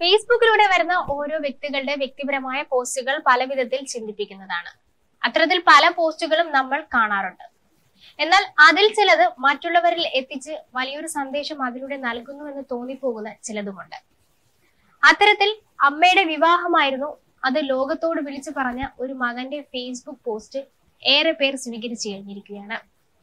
ഫേസ്ബുക്കിലൂടെ വരുന്ന ഓരോ വ്യക്തികളുടെ വ്യക്തിപരമായ പോസ്റ്റുകൾ പല വിധത്തിൽ ചിന്തിപ്പിക്കുന്നതാണ് അത്തരത്തിൽ പല പോസ്റ്റുകളും നമ്മൾ കാണാറുണ്ട് എന്നാൽ അതിൽ ചിലത് മറ്റുള്ളവരിൽ എത്തിച്ച് വലിയൊരു സന്ദേശം അതിലൂടെ നൽകുന്നുവെന്ന് തോന്നിപ്പോകുന്ന ചിലതുമുണ്ട് അത്തരത്തിൽ അമ്മയുടെ വിവാഹമായിരുന്നു അത് ലോകത്തോട് വിളിച്ചു പറഞ്ഞ ഒരു മകന്റെ ഫേസ്ബുക്ക് പോസ്റ്റ് ഏറെ പേർ സ്വീകരിച്ചു കഴിഞ്ഞിരിക്കുകയാണ്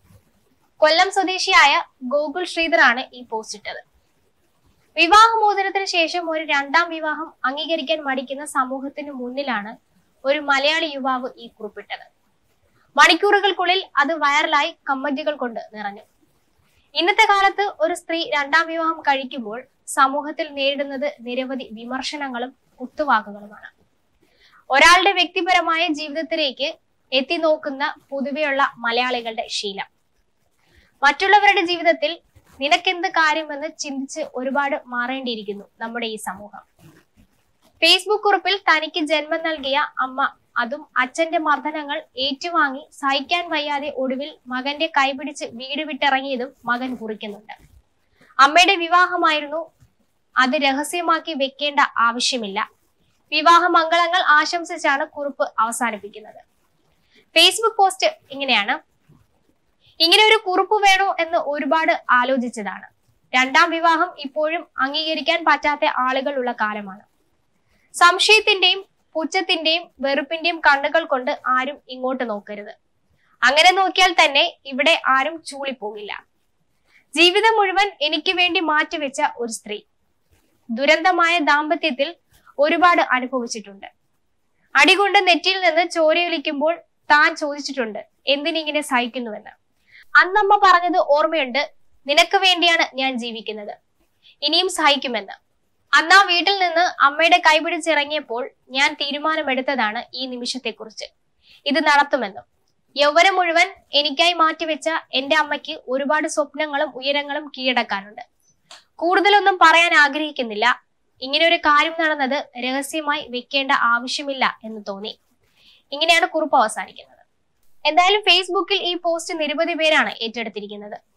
കൊല്ലം സ്വദേശിയായ ഗോകുൽ ശ്രീധറാണ് ഈ പോസ്റ്റ് ഇട്ടത് വിവാഹമോചനത്തിന് ശേഷം ഒരു രണ്ടാം വിവാഹം അംഗീകരിക്കാൻ മടിക്കുന്ന സമൂഹത്തിന് മുന്നിലാണ് ഒരു മലയാളി യുവാവ് ഈ കുറിപ്പിട്ടത് മണിക്കൂറുകൾക്കുള്ളിൽ അത് വൈറലായി കമന്റുകൾ കൊണ്ട് നിറഞ്ഞു ഇന്നത്തെ കാലത്ത് ഒരു സ്ത്രീ രണ്ടാം വിവാഹം കഴിക്കുമ്പോൾ സമൂഹത്തിൽ നേരിടുന്നത് നിരവധി വിമർശനങ്ങളും കുത്തുവാക്കുകളുമാണ് ഒരാളുടെ വ്യക്തിപരമായ ജീവിതത്തിലേക്ക് എത്തി നോക്കുന്ന പൊതുവെയുള്ള മലയാളികളുടെ ശീലം മറ്റുള്ളവരുടെ ജീവിതത്തിൽ നിനക്കെന്ത് കാര്യമെന്ന് ചിന്തിച്ച് ഒരുപാട് മാറേണ്ടിയിരിക്കുന്നു നമ്മുടെ ഈ സമൂഹം ഫേസ്ബുക്ക് കുറിപ്പിൽ തനിക്ക് ജന്മം നൽകിയ അമ്മ അതും അച്ഛന്റെ മർദ്ദനങ്ങൾ ഏറ്റുവാങ്ങി സഹിക്കാൻ വയ്യാതെ ഒടുവിൽ മകന്റെ കൈപിടിച്ച് വീട് വിട്ടിറങ്ങിയതും മകൻ കുറിക്കുന്നുണ്ട് അമ്മയുടെ വിവാഹമായിരുന്നു അത് രഹസ്യമാക്കി വെക്കേണ്ട ആവശ്യമില്ല വിവാഹ മംഗളങ്ങൾ ആശംസിച്ചാണ് കുറിപ്പ് അവസാനിപ്പിക്കുന്നത് ഫേസ്ബുക്ക് പോസ്റ്റ് ഇങ്ങനെയാണ് ഇങ്ങനെ ഒരു കുറിപ്പ് വേണോ എന്ന് ഒരുപാട് ആലോചിച്ചതാണ് രണ്ടാം വിവാഹം ഇപ്പോഴും അംഗീകരിക്കാൻ പറ്റാത്ത ആളുകളുള്ള കാലമാണ് സംശയത്തിന്റെയും പുച്ഛത്തിന്റെയും വെറുപ്പിന്റെയും കണ്ണുകൾ കൊണ്ട് ആരും ഇങ്ങോട്ട് നോക്കരുത് അങ്ങനെ നോക്കിയാൽ തന്നെ ഇവിടെ ആരും ചൂളിപ്പോകില്ല ജീവിതം മുഴുവൻ എനിക്ക് വേണ്ടി മാറ്റിവെച്ച ഒരു സ്ത്രീ ദുരന്തമായ ദാമ്പത്യത്തിൽ ഒരുപാട് അനുഭവിച്ചിട്ടുണ്ട് അടികൊണ്ട് നെറ്റിയിൽ നിന്ന് ചോരയൊലിക്കുമ്പോൾ താൻ ചോദിച്ചിട്ടുണ്ട് എന്തിനിങ്ങനെ സഹിക്കുന്നുവെന്ന് അന്നമ്മ പറഞ്ഞത് ഓർമ്മയുണ്ട് നിനക്ക് വേണ്ടിയാണ് ഞാൻ ജീവിക്കുന്നത് ഇനിയും സഹിക്കുമെന്ന് അന്ന് ആ വീട്ടിൽ നിന്ന് അമ്മയുടെ കൈപിടിച്ചിറങ്ങിയപ്പോൾ ഞാൻ തീരുമാനമെടുത്തതാണ് ഈ നിമിഷത്തെക്കുറിച്ച് ഇത് നടത്തുമെന്നും യൗവനം മുഴുവൻ എനിക്കായി മാറ്റിവെച്ച എന്റെ അമ്മയ്ക്ക് ഒരുപാട് സ്വപ്നങ്ങളും ഉയരങ്ങളും കീഴടക്കാനുണ്ട് കൂടുതലൊന്നും പറയാൻ ആഗ്രഹിക്കുന്നില്ല ഇങ്ങനെ ഒരു കാര്യം നടന്നത് രഹസ്യമായി വെക്കേണ്ട ആവശ്യമില്ല എന്ന് തോന്നി ഇങ്ങനെയാണ് കുറിപ്പ് അവസാനിക്കുന്നത് എന്തായാലും ഫേസ്ബുക്കിൽ ഈ പോസ്റ്റ് നിരവധി പേരാണ് ഏറ്റെടുത്തിരിക്കുന്നത്